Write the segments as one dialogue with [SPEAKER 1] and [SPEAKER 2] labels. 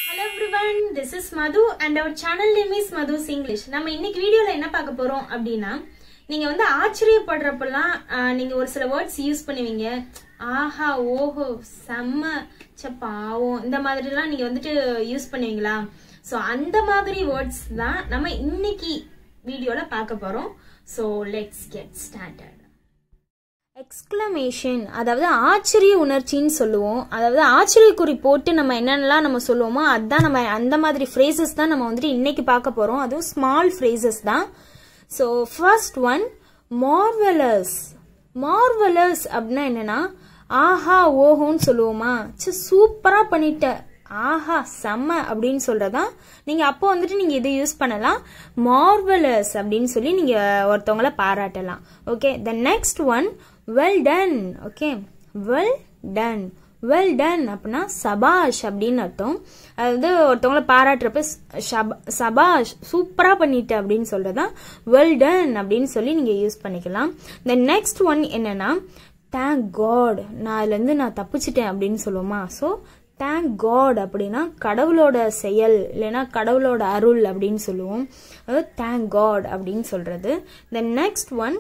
[SPEAKER 1] hello everyone this is Madhu and our channel name is Madhu's English நம்ம இன்னைக்கு வீடியோல என்ன பார்க்க போறோம் அப்படின்னா நீங்க வந்து ஆச்சரியப்படுறப்பெல்லாம் ஆஹ், நீங்க ஒரு சில வேர்ட்ஸ் யூஸ் பண்ணுவீங்க ஆஹா ஓஹோ செம்ம ச்ச பாவம் இந்த மாதிரிலாம் நீங்க வந்துட்டு யூஸ் பண்ணுவீங்களா ஸோ அந்த மாதிரி வேர்ட்ஸ் தான் நம்ம இன்னைக்கு வீடியோல பார்க்க போறோம் so let's get started exclamation அதாவது ஆச்சரிய உணர்ச்சின்னு சொல்லுவோம் அதாவது ஆச்சரியக்குறி போட்டு நம்ம என்னென்னலாம் நம்ம சொல்லுவோமோ அதுதான் நம்ம அந்த மாதிரி ஃப்ரேசஸ் தான் நம்ம வந்துட்டு இன்னைக்கு பார்க்க போகிறோம் அதுவும் ஸ்மால் ஃப்ரேசஸ் தான் so first one marvellous marvellous அப்படின்னா என்னன்னா ஆஹா ஓஹோன்னு சொல்லுவோமா சே சூப்பராக பண்ணிட்ட ஆஹா செம்ம அப்படின்னு சொல்றதா நீங்க அப்போ வந்துட்டு நீங்க இதை யூஸ் பண்ணலாம் மார்வலஸ் அப்படின்னு சொல்லி நீங்க ஒருத்தவங்கள பாராட்டலாம் okay the next one well done okay well done well done அப்படின்னா சபாஷ் அப்படின்னு அர்த்தம் அதாவது ஒருத்தவங்கள பாராட்டுறப்ப ஷப- சபாஷ் சூப்பரா பண்ணிட்ட அப்படின்னு சொல்றதா வெல் டன் அப்படின்னு சொல்லி நீங்க யூஸ் பண்ணிக்கலாம் த நெக்ஸ்ட் ஒன் என்னன்னா தேங்க் காட் நான் அதுலேருந்து நான் தப்பிச்சிட்டேன் அப்படின்னு சொல்லுவோமா ஸோ தேங்க் காட் அப்படின்னா கடவுளோட செயல் இல்லைன்னா கடவுளோட அருள் அப்படின்னு சொல்லுவோம் அதாவது தேங்க் காட் அப்படின்னு சொல்றது the next one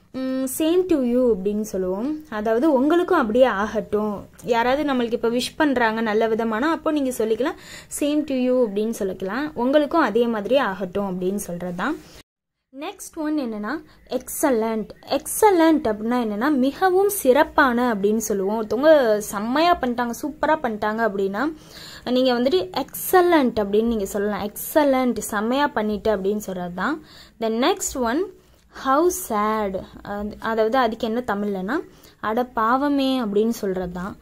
[SPEAKER 1] same to you அப்படின்னு சொல்லுவோம் அதாவது உங்களுக்கும் அப்படியே ஆகட்டும் யாராவது நம்மளுக்கு இப்போ விஷ் பண்ணுறாங்க நல்ல விதமான அப்போ நீங்கள் சொல்லிக்கலாம் சேம் டு யூ அப்படின்னு சொல்லிக்கலாம் உங்களுக்கும் அதே மாதிரியே ஆகட்டும் அப்படின்னு சொல்கிறது தான் நெக்ஸ்ட் ஒன் என்னன்னா எக்ஸலண்ட் எக்ஸலண்ட் அப்படின்னா என்னன்னா மிகவும் சிறப்பான அப்படின்னு சொல்லுவோம் ஒருத்தவங்க செம்மையா பண்ணிட்டாங்க சூப்பரா பண்ணிட்டாங்க அப்படின்னா நீங்க வந்துட்டு எக்ஸலண்ட் அப்படின்னு நீங்க சொல்லலாம் எக்ஸலண்ட் செம்மையா பண்ணிட்டு அப்படின்னு சொல்றது தான் the next one how sad அதாவது அதுக்கு என்ன தமிழ்லனா அட பாவமே அப்படின்னு சொல்றது தான்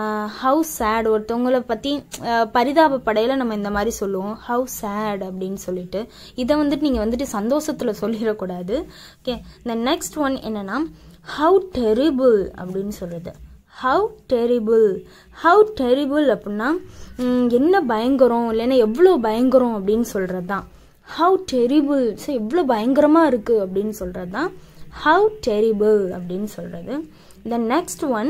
[SPEAKER 1] ஹவு சேட் ஒருத்தவங்கள பற்றி பரிதாபப்படையில நம்ம இந்த மாதிரி சொல்லுவோம் ஹவு சேட் அப்படின்னு சொல்லிட்டு இதை வந்துட்டு நீங்கள் வந்துட்டு சந்தோஷத்தில் சொல்லிடக்கூடாது ஓகே இந்த நெக்ஸ்ட் ஒன் என்னன்னா ஹவு டெரிபிள் அப்படின்னு சொல்றது ஹவு டெரிபிள் ஹவு டெரிபிள் அப்படின்னா ம், என்ன பயங்கரம் இல்லைன்னா எவ்வளோ பயங்கரம் அப்படின்னு சொல்கிறது தான் ஹவு டெரிபிள் ஸோ எவ்வளோ பயங்கரமாக இருக்குது அப்படின்னு சொல்கிறது தான் ஹவு டெரிபிள் அப்படின்னு சொல்கிறது the next one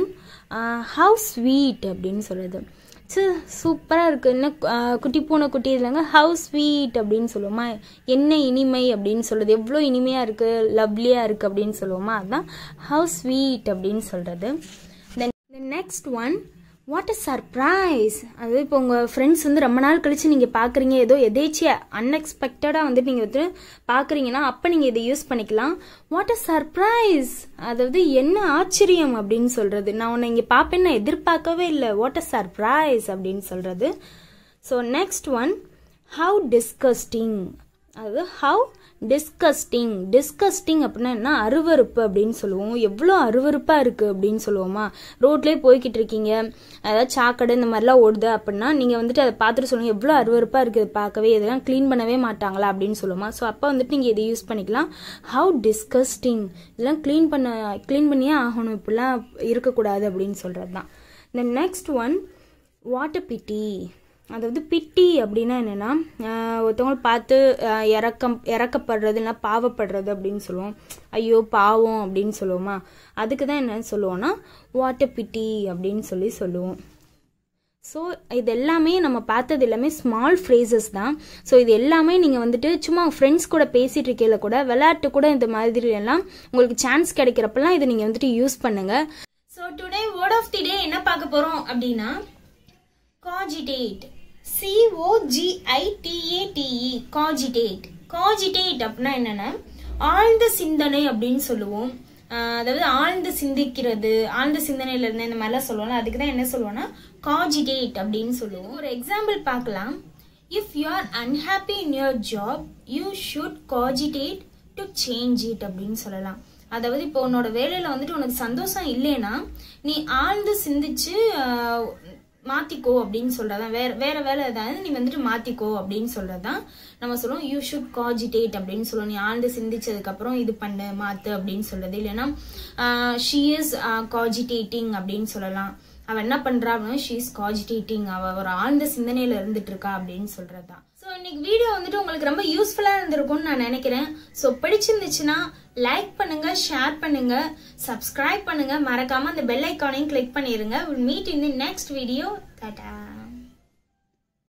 [SPEAKER 1] how sweet அப்படின்னு சொல்கிறது ஸோ சூப்பராக இருக்குது என்ன ஆஹ், குட்டி பூனை குட்டி இல்லைங்க ஹவு ஸ்வீட் அப்படின்னு சொல்லுவோமா என்ன இனிமை அப்படின்னு சொல்கிறது எவ்வளோ இனிமையாக இருக்குது லவ்லியாக இருக்குது அப்படின்னு சொல்லுவோமா அதுதான் ஹவு ஸ்வீட் அப்படின்னு சொல்கிறது then next one what a surprise அது இப்போ உங்கள் ஃப்ரெண்ட்ஸ் வந்து ரொம்ப நாள் கழிச்சு நீங்கள் பார்க்குறீங்க ஏதோ எதேச்சியா அன்எக்ஸ்பெக்டடாக வந்துட்டு நீங்கள் வந்து பார்க்குறீங்கன்னா அப்போ நீங்கள் இதை யூஸ் பண்ணிக்கலாம் வாட் அ சர்ப்ரைஸ் அதாவது என்ன ஆச்சரியம் அப்படின்னு சொல்கிறது நான் உன்னை இங்கே பார்ப்பேன்னு நான் எதிர்பார்க்கவே இல்லை வாட் அ சர்ப்ரைஸ் அப்படின்னு சொல்கிறது so next one how disgusting அதாவது ஹவு டிஸ்கஸ்டிங் டிஸ்கஸ்டிங் அப்படின்னா என்ன அருவருப்பு அப்படின்னு சொல்லுவோம் எவ்வளோ அருவருப்பாக இருக்குது அப்படின்னு சொல்லுவோமா ரோட்லேயே போய்கிட்டு இருக்கீங்க அதாவது சாக்கடை இந்த மாதிரிலாம் ஓடுது அப்படின்னா நீங்கள் வந்துட்டு அதை பார்த்துட்டு சொல்லுங்க எவ்வளோ அருவருப்பாக இருக்குது பார்க்கவே இதெல்லாம் க்ளீன் பண்ணவே மாட்டாங்களா அப்படின்னு சொல்லுவோமா ஸோ அப்போ வந்துட்டு நீங்கள் இதை யூஸ் பண்ணிக்கலாம் ஹவு டிஸ்கஸ்டிங் இதெல்லாம் க்ளீன் பண்ண க்ளீன் பண்ணியே ஆகணும் இப்படிலாம் இருக்கக்கூடாது அப்படின்னு சொல்கிறது தான் then next one what a pity அதாவது பிட்டி அப்படின்னா என்னன்னா ஆஹ் ஒருத்தவங்க பார்த்து ஆஹ் இறக்கம் இறக்கப்படுறது இல்லைன்னா பாவப்படுறது அப்படின்னு சொல்லுவோம் ஐயோ பாவம் அப்படின்னு சொல்லுவோமா அதுக்கு தான் என்ன சொல்லுவோம்னா வாட்டர் பிட்டி அப்படின்னு சொல்லி சொல்லுவோம் ஸோ இது எல்லாமே நம்ம பார்த்தது எல்லாமே ஸ்மால் ஃப்ரேசஸ் தான் ஸோ இது எல்லாமே நீங்கள் வந்துட்டு சும்மா ஃப்ரெண்ட்ஸ் கூட பேசிட்டு இருக்கையில கூட விளையாட்டு கூட இந்த மாதிரி எல்லாம் உங்களுக்கு சான்ஸ் கிடைக்கிறப்பெல்லாம் இதை நீங்கள் வந்துட்டு யூஸ் பண்ணுங்க so today word of the day என்ன பார்க்க போகிறோம் அப்படின்னா காஜிடேட் சிஓஜிஐடிஏடிஇ காஜிடேட் காஜிடேட் அப்படின்னா என்னன்னா ஆழ்ந்த சிந்தனை அப்படின்னு சொல்லுவோம் ஆஹ் அதாவது ஆழ்ந்து சிந்திக்கிறது ஆழ்ந்த சிந்தனையில இருந்து இந்த மாதிரிலாம் சொல்லுவோம்ல அதுக்கு தான் என்ன சொல்லுவோம்னா காஜிடேட் அப்படின்னு சொல்லுவோம் ஒரு எக்ஸாம்பிள் பார்க்கலாம் if you are unhappy in your job you should cogitate to change it அப்படின்னு சொல்லலாம் அதாவது இப்போ உன்னோட வேலையில வந்துட்டு உனக்கு சந்தோஷம் இல்லைன்னா நீ ஆழ்ந்து சிந்திச்சு ஆஹ், மாத்திக்கோ அப்படின்னு சொல்றதான் வேற வேற வேலை ஏதாவது நீ வந்துட்டு மாத்திக்கோ அப்படின்னு சொல்றதுதான் நம்ம சொல்லுவோம் யூ ஷுட் காஜிடேட் அப்படின்னு சொல்லுவோம் நீ ஆழ்ந்து சிந்திச்சதுக்கு அப்புறம் இது பண்ணு மாத்து அப்படின்னு சொல்றது இல்லைன்னா ஷீ இஸ் காஜிடேட்டிங் அப்படின்னு சொல்லலாம் அவ என்ன பண்றா அப்படின்னா ஷீ இஸ் காஜிடேட்டிங் அவ ஒரு ஆழ்ந்த சிந்தனையில இருந்துட்டு இருக்கா அப்படின்னு சொல்றதுதான் ஸோ இன்னைக்கு வீடியோ வந்துட்டு உங்களுக்கு ரொம்ப யூஸ்ஃபுல்லா இருந்திருக்கும்னு நான் நினைக்கிறேன் ஸோ பிடிச்சிருந்துச்சுன்னா லைக் பண்ணுங்க ஷேர் பண்ணுங்க சப்ஸ்கிரைப் பண்ணுங்க மறக்காம அந்த பெல் ஐக்கானையும் கிளிக் பண்ணிருங்க meet in the next video Tata